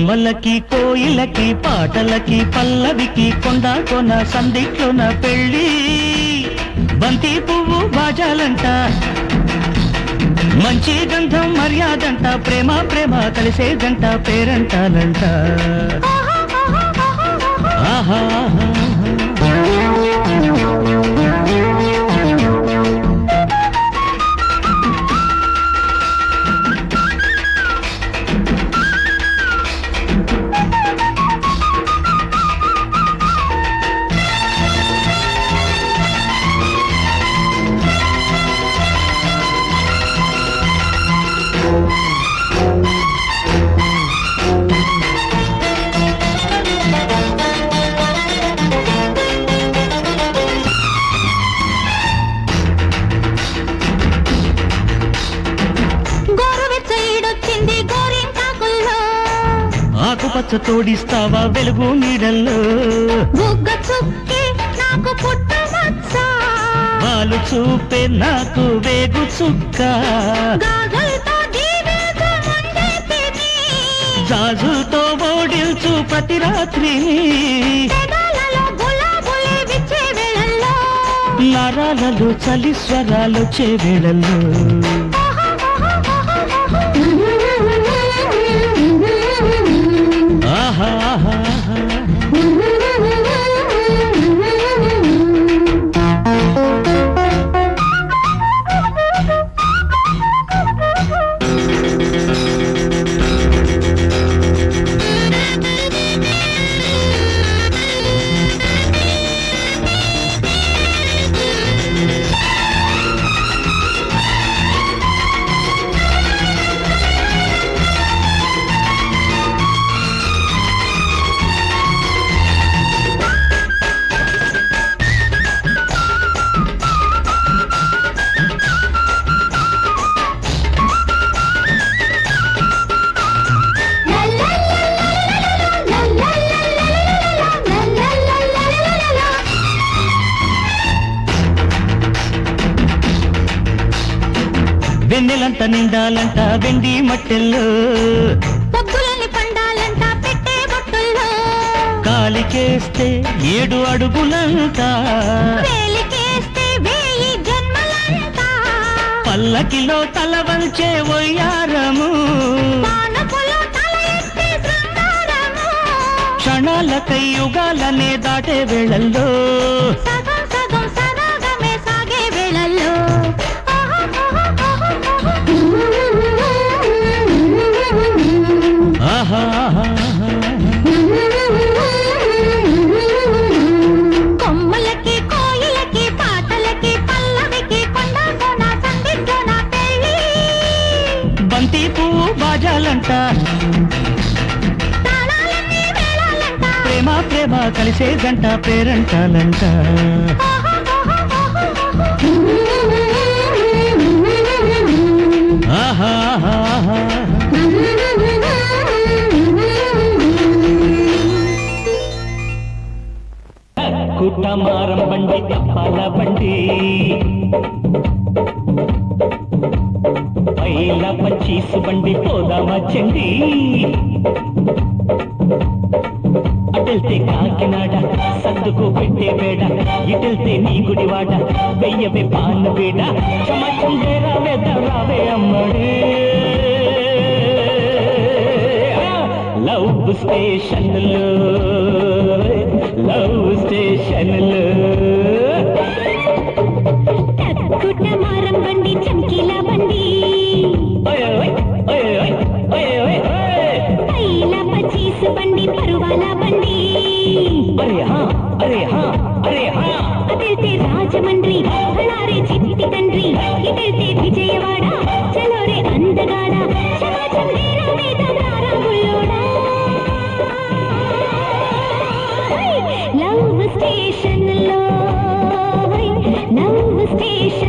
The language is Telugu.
కొమ్మలకి కోయిలకి పాటలకి పల్లవికి కొండ కొన సందిట్లోన పెళ్ళి బంతి పువ్వు బాజాలంట మంచి గంధం మర్యాదంట ప్రేమ ప్రేమ కలిసేదంట పేరంటాలంట ఆహా గోరువెచ్చ ఈడొచ్చింది గోరింటాకుల్లో ఆకుపచ్చ తోడిస్తావా వెలుగు నీడల్లో బుగ్గ చుక్కి నాకు పుట్టమచ్చ వాళ్ళు చూపే నాకు వేగు చుక్క గాజులతో దీవించమంటే తిని జాజులతో ఓడిల్చు ప్రతి రాత్రిని పెదాలలో గులాబులే విచ్చే వేళల్లో నరాలలో చలి స్వరాలు చేవేళల్లో ఆహా ఆహా, ఆహా. వెన్నెలంట నిండాలంట వెండి మట్టెల్లో పొగ్గులని పండాలంట పెట్టే బొట్టుల్లో కాలికేస్తే ఏడు అడుగులంట వేలికేస్తే వేయి జన్మలంట పల్లకిలో తల వంచే ఒయ్యారము పానుపులో తల ఎత్తే శృంగారము క్షణాలకై యుగాలనే దాటే వేళల్లో సగం సగం సరాగమే సాగే వేళల్లో ఆహా ఆహా, ఆహా. కొమ్మలకి కోయిలకి పాటలకి పల్లవికి కొండ కోన సందిగ్ధన పెళ్ళి బంతి పువ్వు బాజాలంట తాళాలన్నీ వేళాలంట ప్రేమ ప్రేమ కలిసే గంట పేరంటాలంట ఆహా ఆహా, ఆహా. కుట్టమారం బండి కప్పాల బండి పైల పచ్చీసు బండి పోదామా చండి అటెళ్తే కాకినాడ సర్దుకు పెట్టే వేడ ఇటెళ్తే నీ గుడివాడ వెయ్యవే పాను వేడ చమచం వేరా వేద రావే అమ్మడే లవ్ స్టేషన్లో లవ్ స్టేషన్లో కుట్టమారం బండి చంకీల బండి ఓయ్ ఓయ్ ఓయ్ ఓయ్ ఓయ్ ఓయ్ ఓయ్ పైల పచ్చీసు బండి పరువాల బండి అరే హా అరే హా అరే హా అటెళ్తే రాజమండ్రి అలారే చిట్టి తండ్రి ఇటెళ్తే విజయవాడ చలోరే అందగాడ సమాజం నేర మీద రారా బుల్లోడా లవ్ స్టేషన్ లో లవ్ స్టేషన్